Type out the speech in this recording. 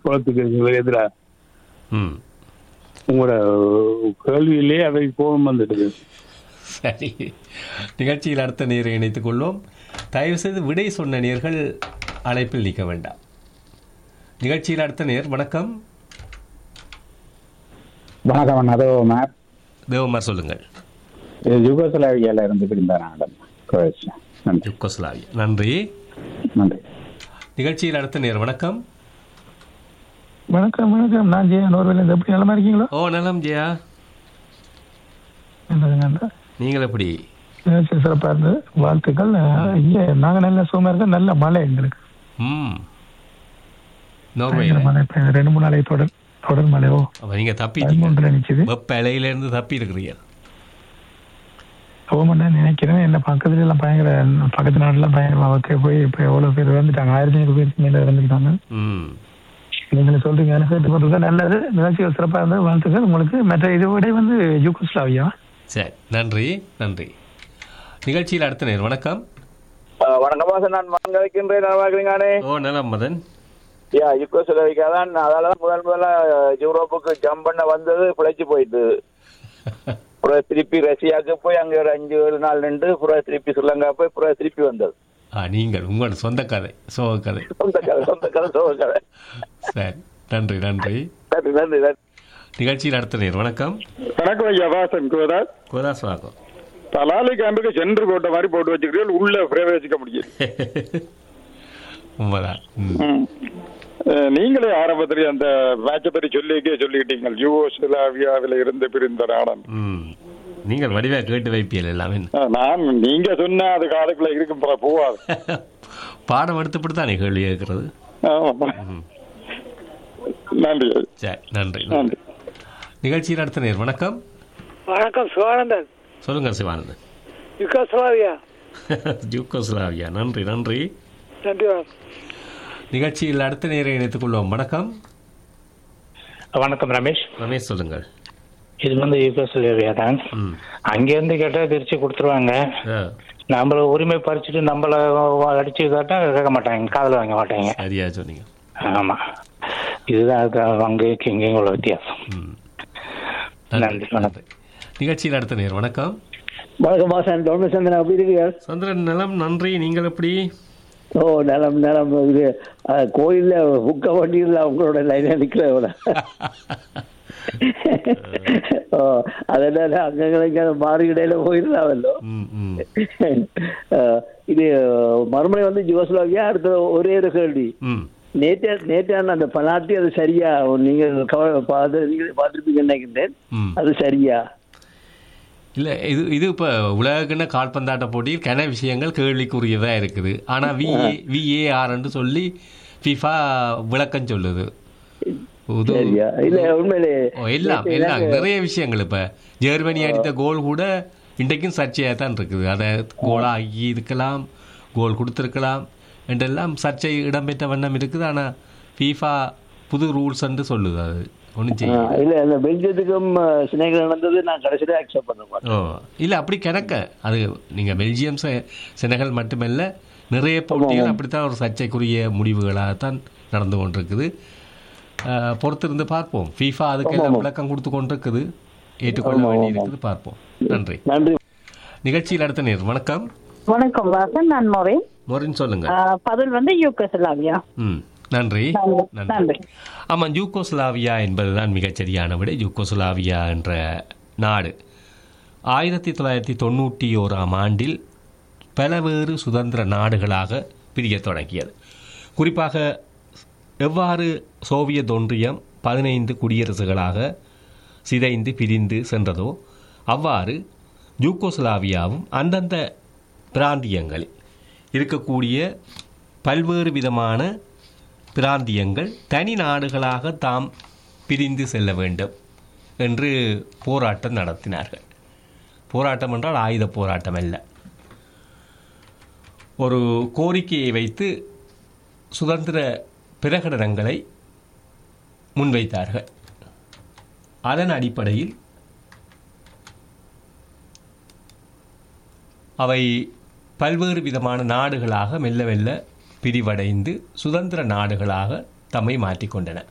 குளத்துக்கு எதிராக ம் உங்களோட கேள்வியிலே அவை கோபம் வந்துடுது சரி நிகழ்ச்சியில் அடுத்த நேரை இணைத்துக் கொள்வோம் தயவு செய்து விடை சொன்ன நேர்கள் அழைப்பில் நிற்க வேண்டாம் நிகழ்ச்சியில் அடுத்த நேர் வணக்கம் வணக்கம் அதோ மேம் தேவமார் சொல்லுங்கள் இது யுகோஸ்லாவியால இருந்து பிரிந்த நாடம் குரோஷியா நன்றி யுக்கோஸ்லாவியா நன்றி நன்றி நிகழ்ச்சியில் அடுத்த நேர் வணக்கம் வணக்கம் வணக்கம் நான் ஜெயா நோர்வேலேருந்து எப்படி நலமா இருக்கீங்களோ ஓ நலம் ஜெயா நல்லது நல்லது நீங்கள் எப்படி நிகழ்ச்சி சிறப்பாக இருந்தது வாழ்த்துக்கள் அஹ், இங்க நாங்க நல்ல சுகமா இருக்கோம் நல்ல மழை எங்களுக்கு ம் பயங்கர நோர்வேல மழை இப்ப ரெண்டு மூணு நாளைக்கு தொடர் தொடர் மழையோ அப்ப நீங்க தப்பிட்டீங்க பதிமூன்றுல நிக்குது வெப்ப இலையிலேருந்து தப்பி இருக்கிறீங்க போகமாட்டா நினைக்கிறேன் என்ன பக்கத்துல எல்லாம் பயங்கர பக்கத்து நாடுலாம் பயங்கர அவருக்கு போய் இப்ப எவ்வளவு பேர் வந்துட்டாங்க ஆயிரத்தி ஐநூறு பேருக்கு மேல இறந்துட்டாங்க ம் நீங்க சொல்றீங்க எனக்கு கேட்டு போறது நல்லது நிகழ்ச்சிகள் சிறப்பா இருந்தது வாழ்த்துக்கள் உங்களுக்கு மற்ற இதை விட வந்து யூகோஸ்லாவியா சரி நன்றி நன்றி நிகழ்ச்சியில் அடுத்த நேர் வணக்கம் வணக்கம் வாசன் நான் வாங்க வைக்கின்றேன் நல்லா இருக்கிறீங்களே ஓ நலம் மதன் யா யுக்கோ தான் அதால தான் முதல் முதல்ல யூரோப்புக்கு ஜம்ப் பண்ண வந்தது பிழைச்சு போயிட்டு அப்புறம் திருப்பி ரஷ்யாவுக்கு போய் அங்க ஒரு அஞ்சு ஏழு நாள் நின்று அப்புறம் திருப்பி ஸ்ரீலங்கா போய் அப்புறம் திருப்பி வந்தது ஆ நீங்கள் உங்களோட சொந்த கதை சோக கதை சொந்த கதை சொந்த கதை சோக கதை சரி நன்றி நன்றி நன்றி நன்றி நன்றி நிகழ்ச்சியில் அடுத்த நேர் வணக்கம் வணக்கம் ஐயா வாசன் கோதாஸ் கோதாஸ் வாக்கம் தலாலி கேம்புக்கு சென்று போட்ட மாதிரி போட்டு வச்சுக்கிறீர்கள் உள்ள பிரவேசிக்க முடியும் உண்மைதான் ம். ம். அஹ், நீங்களே ஆரம்பத்திலே அந்த மேட்சை பற்றி சொல்லிக்கே சொல்லிக்கிட்டீங்க யூகோஸ்லாவியாவில் இருந்து பிரிந்த நாடன் ம் நீங்கள் வடிவா கேட்டு வைப்பியல் எல்லாமே அஹ், நான் நீங்க சொன்ன அது காதுக்குள்ள இருக்கும் போல போவாது பாடம் எடுத்துப்பட்டு தானே கேள்வி கேட்கறது ஆமா. நன்றி ஐயா. சரி நன்றி நன்றி நிகழ்ச்சியில் அடுத்த நேர் வணக்கம் வணக்கம் சிவானந்தன் சொல்லுங்க சிவானந்தன் யுகோஸ்லாவியா யூகோஸ்லாவியா நன்றி நன்றி நன்றி வணக்கம் நிகழ்ச்சியில் அடுத்த நேரை இணைத்துக் கொள்வோம் வணக்கம் வணக்கம் ரமேஷ் ரமேஷ் சொல்லுங்கள் இது வந்து யூகோஸ்லேவியா தான் ம் அங்கேருந்து கேட்டால் பிரித்து கொடுத்துருவாங்க ஆ, நம்மள உரிமை பறிச்சுட்டு நம்மள அடிச்சு கேட்டா கேட்க மாட்டாங்க காதில் வாங்க மாட்டாங்க சரியா சொன்னீங்க ஆமா இதுதான் அது அங்கேயும் இங்கேயும் உள்ள வித்தியாசம் ம் நன்றி வணக்கம் நிகழ்ச்சியில் அடுத்த நேர் வணக்கம் வணக்கம் வாசன் டொமிசந்திரன் எப்படி இருக்கீங்க சந்திரன் நலம் நன்றி நீங்கள் எப்படி ஓ நலம் நலம் இது அஹ், கோயில்ல புக்க வண்டியில் உங்களோட லைனா நிக்கிறவன ஓ அதனால அங்கங்களுக்கு மாறு இடையில போயிடலாமல்லோ ம் ம் அஹ், இது மறுமுறை வந்து ஜுவஸ்லாவியா அடுத்த ஒரே ஒரு கேள்வி ம் நேற்று நேற்றான அந்த பலாட்டி அது சரியா நீங்க கவ- பார்த்து நீங்களே பார்த்துருப்பீங்கன்னு நினைக்கின்றேன் ம் அது சரியா இல்லை இது இது இப்போ உலகக்கிண்ண கால்பந்தாட்ட போட்டியில் கன விஷயங்கள் கேள்விக்குரியதாக இருக்குது ஆனால் விஏ விஏஆர்ன்னு சொல்லி ஃபிஃபா விளக்கம் சொல்லுது இது- சரியா இல்ல உண்மையிலே ஓ, எல்லாம் நேத்து எல்லாம் எனக்கு- நிறைய விஷயங்கள் இப்போ ஜெர்மனி அடித்த கோல் கூட இன்றைக்கும் சர்ச்சையாக தான் இருக்குது அதை கோலாக ஆகி இருக்கலாம் கோல் கொடுத்துருக்கலாம் என்றெல்லாம் சர்ச்சை இடம்பெற்ற வண்ணம் இருக்குது ஆனால் ஃபீஃபா புது ரூல்ஸ் என்று சொல்லுது அது ஒன்றும் செய்ய ஆ, இல்ல அந்த பெல்ஜியத்துக்கும் அஹ், சினைகள் நடந்தது நான் கடைசியில அக்செப்ட் பண்ண மாட்டேன் ஓ இல்லை அப்படி கணக்க அது நீங்கள் பெல்ஜியம் செ- செனகல் மட்டுமல்ல நிறைய போட்டிகள் அப்படித்தான் ஒரு சர்ச்சைக்குரிய முடிவுகளாகத்தான் நடந்து கொண்டிருக்குது அஹ், பொறுத்திருந்து பார்ப்போம் ஃபீஃபா அதுக்கெல்லாம் விளக்கம் கொடுத்து கொண்டிருக்குது ஏற்றுக்கொள்ள வேண்டியிருக்குது பார்ப்போம் நன்றி நன்றி நிகழ்ச்சியில் அடுத்த நேர் வணக்கம் வணக்கம் வாசன் நான் மொரேன் மோரின் சொல்லுங்க ஆஹ் பதில் வந்து யூகோஸ்லாவியா ம் நன்றி நன்றி. நன்றி. ஆமாம் யூகோஸ்லாவியா என்பதுதான் மிகச்சரியான விட யூகோஸ்லாவியா என்ற நாடு ஆயிரத்தி தொள்ளாயிரத்தி தொண்ணூற்றி ஓராம் ஆண்டில் பலவேறு சுதந்திர நாடுகளாக பிரியத் தொடங்கியது குறிப்பாக எவ்வாறு சோவியத் ஒன்றியம் பதினைந்து குடியரசுகளாக சிதைந்து பிரிந்து சென்றதோ அவ்வாறு யூகோஸ்லாவியாவும் அந்தந்த பிராந்தியங்களில் இருக்கக்கூடிய பல்வேறு விதமான பிராந்தியங்கள் தனி நாடுகளாக தாம் பிரிந்து செல்ல வேண்டும் என்று போராட்டம் நடத்தினார்கள் போராட்டம் என்றால் ஆயுத போராட்டம் அல்ல ஒரு கோரிக்கையை வைத்து சுதந்திர பிரகடனங்களை முன்வைத்தார்கள் அதன் அடிப்படையில் அவை பல்வேறு விதமான நாடுகளாக மெல்ல மெல்ல பிரிவடைந்து சுதந்திர நாடுகளாக தம்மை மாற்றிக்கொண்டன